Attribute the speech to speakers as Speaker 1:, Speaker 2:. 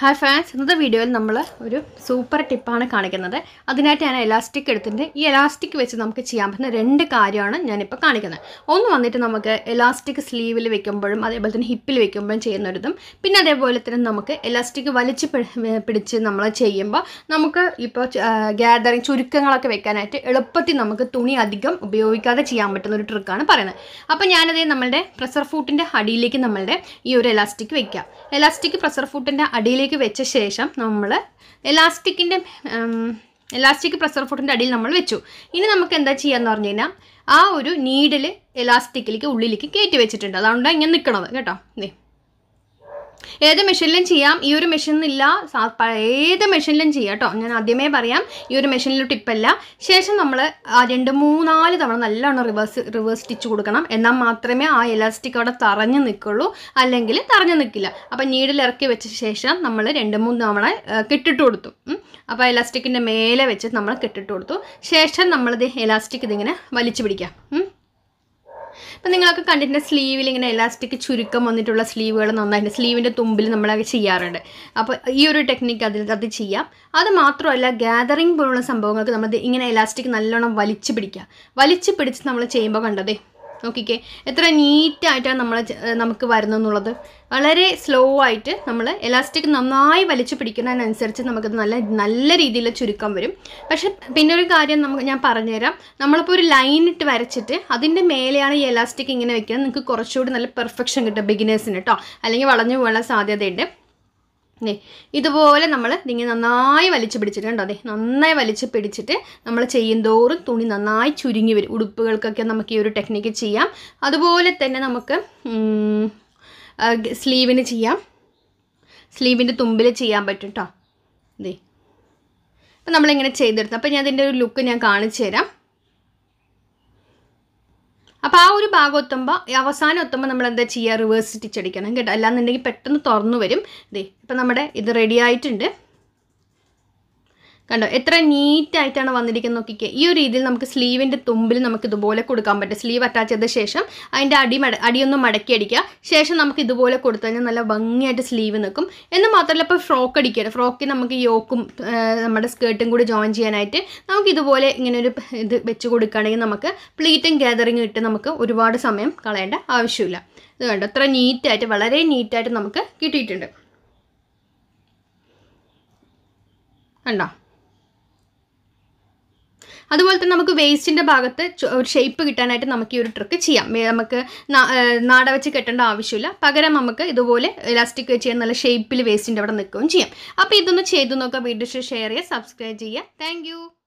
Speaker 1: Hi fans ഇന്നത്തെ വീഡിയോയിൽ നമ്മൾ ഒരു സൂപ്പർ ടിപ്പാണ് കാണിക്കുന്നത് അതിനായിട്ട് ഞാൻ എലാസ്റ്റിക് എടുത്തിട്ടുണ്ട് ഈ എലാസ്റ്റിക് വെച്ച് നമുക്ക് ചെയ്യാൻ പറ്റുന്ന രണ്ട് കാര്യമാണ് ഞാനിപ്പോൾ കാണിക്കുന്നത് ഒന്ന് വന്നിട്ട് നമുക്ക് എലാസ്റ്റിക് സ്ലീവിൽ വെക്കുമ്പോഴും അതേപോലെ തന്നെ ഹിപ്പിൽ വെക്കുമ്പോഴും ചെയ്യുന്നൊരിതും പിന്നെ അതേപോലെ തന്നെ നമുക്ക് എലാസ്റ്റിക് വലിച്ച് പി- പിടിച്ച് നമ്മൾ ചെയ്യുമ്പോൾ നമുക്ക് ഇപ്പോൾ ഗ്യാതറിങ് ചുരുക്കങ്ങളൊക്കെ വെക്കാനായിട്ട് എളുപ്പത്തിൽ നമുക്ക് തുണി അധികം ഉപയോഗിക്കാതെ ചെയ്യാൻ പറ്റുന്ന ഒരു ട്രിക്കാണ് പറയുന്നത് അപ്പോൾ ഞാനത് നമ്മളുടെ പ്രഷർ ഫൂട്ടിൻ്റെ അടിയിലേക്ക് നമ്മളുടെ ഈ ഒരു എലാസ്റ്റിക് വെക്കാം എലാസ്റ്റിക് പ്രഷർ ഫൂട്ടിൻ്റെ അടിയിലേക്ക് വെച്ച ശേഷം നമ്മൾ എലാസ്റ്റിക്കിൻ്റെ എലാസ്റ്റിക് പ്രഷർ ഫുട്ടിൻ്റെ അടിയിൽ നമ്മൾ വെച്ചു ഇനി നമുക്ക് എന്താ ചെയ്യാന്ന് പറഞ്ഞു കഴിഞ്ഞാൽ ആ ഒരു നീഡിൽ എലാസ്റ്റിക്കിലേക്ക് ഉള്ളിലേക്ക് കയറ്റി വെച്ചിട്ടുണ്ട് അതുകൊണ്ടാണ് ഇങ്ങനെ നിൽക്കണത് കേട്ടോ ദേ ഏത് മെഷീനിലും ചെയ്യാം ഈ ഒരു മെഷീനില്ല ഏത് മെഷീനിലും ചെയ്യാം കേട്ടോ ഞാൻ ആദ്യമേ പറയാം ഈ ഒരു മെഷീനിൽ ടിപ്പല്ല ശേഷം നമ്മൾ രണ്ട് മൂന്നാല് തവണ നല്ലോണം റിവേഴ്സ് റിവേഴ്സ് സ്റ്റിച്ച് കൊടുക്കണം എന്നാൽ മാത്രമേ ആ എലാസ്റ്റിക് അവിടെ തറഞ്ഞു നിൽക്കുള്ളൂ അല്ലെങ്കിൽ തറഞ്ഞു നിൽക്കില്ല അപ്പം നീഡിൽ ഇറക്കി വെച്ച ശേഷം നമ്മൾ രണ്ട് മൂന്ന് തവണ ആ, കെട്ടിട്ട് കൊടുത്തു ഉം. അപ്പോൾ എലാസ്റ്റിക്കിൻ്റെ മേലെ വെച്ച് നമ്മൾ കെട്ടിട്ട് കൊടുത്തു ശേഷം നമ്മളിത് എലാസ്റ്റിക് ഇതിങ്ങനെ വലിച്ചു പിടിക്കാം ഉം. ഇപ്പം നിങ്ങളൊക്കെ കണ്ടിട്ടുണ്ട് സ്ലീവിൽ ഇങ്ങനെ എലാസ്റ്റിക് ചുരുക്കം വന്നിട്ടുള്ള സ്ലീവുകൾ നന്നായിട്ട് സ്ലീവിൻ്റെ തുമ്പിൽ നമ്മളത് ചെയ്യാറുണ്ട് അപ്പോൾ ഈ ഒരു ടെക്നിക്ക് അതിൽ അത് ചെയ്യാം അത് മാത്രമല്ല ഗ്യാതറിങ് പോലുള്ള സംഭവങ്ങൾക്ക് നമ്മൾ ഇങ്ങനെ എലാസ്റ്റിക് നല്ലോണം വലിച്ചു പിടിക്കുക വലിച്ചു പിടിച്ച് നമ്മൾ ചെയ്യുമ്പോൾ കണ്ടതേ നോക്കിക്കേ എത്ര നീറ്റായിട്ടാണ് നമ്മൾ നമുക്ക് വരുന്നെന്നുള്ളത് വളരെ സ്ലോ ആയിട്ട് നമ്മൾ എലാസ്റ്റിക് നന്നായി വലിച്ചു പിടിക്കുന്നതിനനുസരിച്ച് നമുക്കത് നല്ല നല്ല രീതിയിൽ ചുരുക്കം വരും പക്ഷെ പിന്നെ ഒരു കാര്യം നമുക്ക് ഞാൻ പറഞ്ഞുതരാം നമ്മളിപ്പോൾ ഒരു ലൈൻ ഇട്ട് വരച്ചിട്ട് അതിൻ്റെ മേലെയാണ് ഈ എലാസ്റ്റിക് ഇങ്ങനെ വെക്കുന്നത് നിങ്ങൾക്ക് കുറച്ചുകൂടി നല്ല പെർഫെക്ഷൻ കിട്ടും ബിഗിനേഴ്സിന് കേട്ടോ അല്ലെങ്കിൽ വളഞ്ഞു പോകാനുള്ള സാധ്യതയുണ്ട് ദേ ഇതുപോലെ നമ്മൾ ഇതിങ്ങനെ നന്നായി വലിച്ചു പിടിച്ചിട്ട് കണ്ടോ അതെ നന്നായി വലിച്ച് പിടിച്ചിട്ട് നമ്മൾ ചെയ്യുന്തോറും തുണി നന്നായി ചുരുങ്ങി വരും ഉടുപ്പുകൾക്കൊക്കെ നമുക്ക് ഈ ഒരു ടെക്നിക്ക് ചെയ്യാം അതുപോലെ തന്നെ നമുക്ക് ഉം, ആ, ഗ- സ്ലീവിന് ചെയ്യാം സ്ലീവിൻ്റെ തുമ്പിൽ ചെയ്യാൻ പറ്റും കേട്ടോ ഇതേ അപ്പം നമ്മളിങ്ങനെ ചെയ്തെടുത്തു അപ്പോൾ ഞാൻ അതിൻ്റെ ഒരു ലുക്ക് ഞാൻ കാണിച്ചു തരാം അപ്പോൾ ആ ഒരു ഭാഗം എത്തുമ്പോൾ അവസാനം എത്തുമ്പോൾ നമ്മൾ എന്താ ചെയ്യുക റിവേഴ്സ് സ്റ്റിച്ച് അടിക്കണം കേട്ടോ അല്ലാന്നുണ്ടെങ്കിൽ പെട്ടെന്ന് തുറന്നു വരും ഇതേ ഇപ്പം നമ്മുടെ ഇത് റെഡി ആയിട്ടുണ്ട് കണ്ടോ എത്ര നീറ്റായിട്ടാണ് വന്നിരിക്കുന്നത് നോക്കിക്കേ ഈ ഒരു രീതിയിൽ നമുക്ക് സ്ലീവിൻ്റെ തുമ്പിൽ നമുക്ക് ഇതുപോലെ കൊടുക്കാൻ പറ്റും സ്ലീവ് അറ്റാച്ച് ചെയ്ത ശേഷം അതിൻ്റെ അടി മട അടിയൊന്ന് മടക്കി അടിക്കുക ശേഷം നമുക്ക് ഇതുപോലെ കൊടുത്തു കഴിഞ്ഞാൽ നല്ല ഭംഗിയായിട്ട് സ്ലീവ് നിൽക്കും എന്ന് മാത്രമല്ല ഇപ്പോൾ ഫ്രോക്ക് അടിക്കുക ഫ്രോക്കിൽ നമുക്ക് യോക്കും ആ, നമ്മുടെ സ്കേർട്ടും കൂടി ജോയിൻ ചെയ്യാനായിട്ട് നമുക്ക് ഇതുപോലെ ഇങ്ങനെ ഒരു ഇത് വെച്ച് കൊടുക്കുകയാണെങ്കിൽ നമുക്ക് പ്ലീറ്റും ഗ്യാതറിങ് ഇട്ട് നമുക്ക് ഒരുപാട് സമയം കളയേണ്ട ആവശ്യമില്ല ഇത് കണ്ടോ അത്ര നീറ്റായിട്ട് വളരെ നീറ്റായിട്ട് നമുക്ക് കിട്ടിയിട്ടുണ്ട് കണ്ടോ അതുപോലെ തന്നെ നമുക്ക് വേസ്റ്റിൻ്റെ ഭാഗത്ത് ചു- ഒരു ഷേപ്പ് കിട്ടാനായിട്ട് നമുക്ക് ഈ ഒരു ട്രിക്ക് ചെയ്യാം വേ- നമുക്ക് നാ- ഏഹ് നാട വെച്ച് കെട്ടേണ്ട ആവശ്യമില്ല പകരം നമുക്ക് ഇതുപോലെ ഇലാസ്റ്റിക് വെച്ച് ചെയ്യാൻ നല്ല ഷേപ്പിൽ വേസ്റ്റിൻ്റെ അവിടെ നിൽക്കുകയും ചെയ്യാം അപ്പോൾ ഇതൊന്ന് ചെയ്തു നോക്കുക വീഡിയോ ഷെയർ ചെയ്യുക സബ്സ്ക്രൈബ് ചെയ്യുക താങ്ക്